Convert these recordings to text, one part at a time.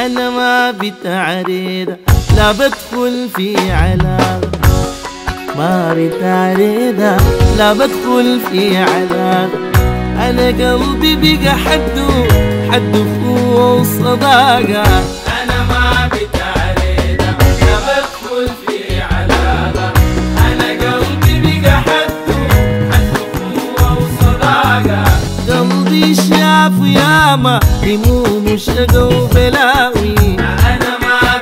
انا ما بتعريض لا بدخل في علاقة ما بتعريض لا بدخل في علاقة انا قلبي بقى حده حده اخوه وصداقة انا ما بتعريضة لا بدخل في علاقة انا قلبي بقى حده حده قوة وصداقة قلبي شاف ياما هموم وشقى وبلاوي انا ما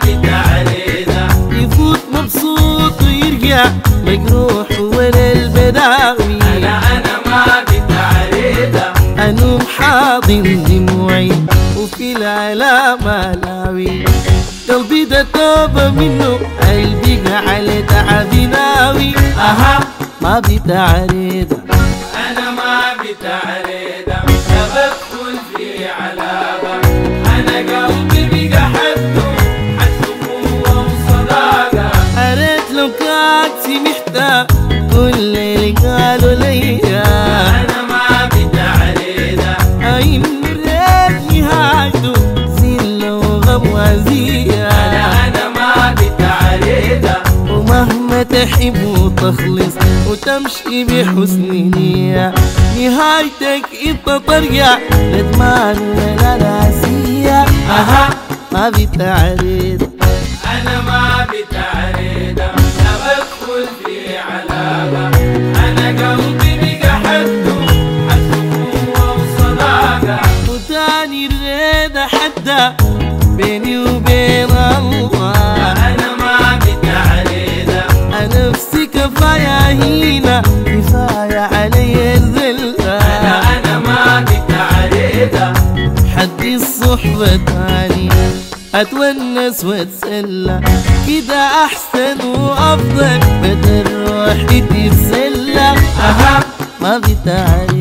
بتعريضة يفوت مبسوط ويرجع مجروح ولا البداوي انا انا ما بتعريضة أنوم حاضن دموعي وفي العلامة لاوي قلبي ده توبة منه قلبي على تعبي ناوي اها ما بتعريض انا ما بتعريضة لا بدخل في علاقة انا قلبي بقى حده حده قوة وصداقة قريت لو كانت سمحت كل اللي قالوا ليا انا ما بتعريضة أي مريت نهايته زلة وغم وزية انا انا ما بتعريضة ومهما تحب وتخلص وتمشي بحسن نية نهايتك انت ترجع ندمان ولا راسية اها ما بتعرض انا ما بتعريضة لا بدخل في علاقة انا قلبي بقى حده حده قوة وصداقة وتاني الرضا حتى بيني وبين الله انا ما بتعريضة نفسي كفاية هنا كفاية علي الذلة انا انا ما بتعريضة حدي الصحبة تاني اتونس واتسلى كده احسن وافضل بدل روحي تتسلى اها ما بتعرف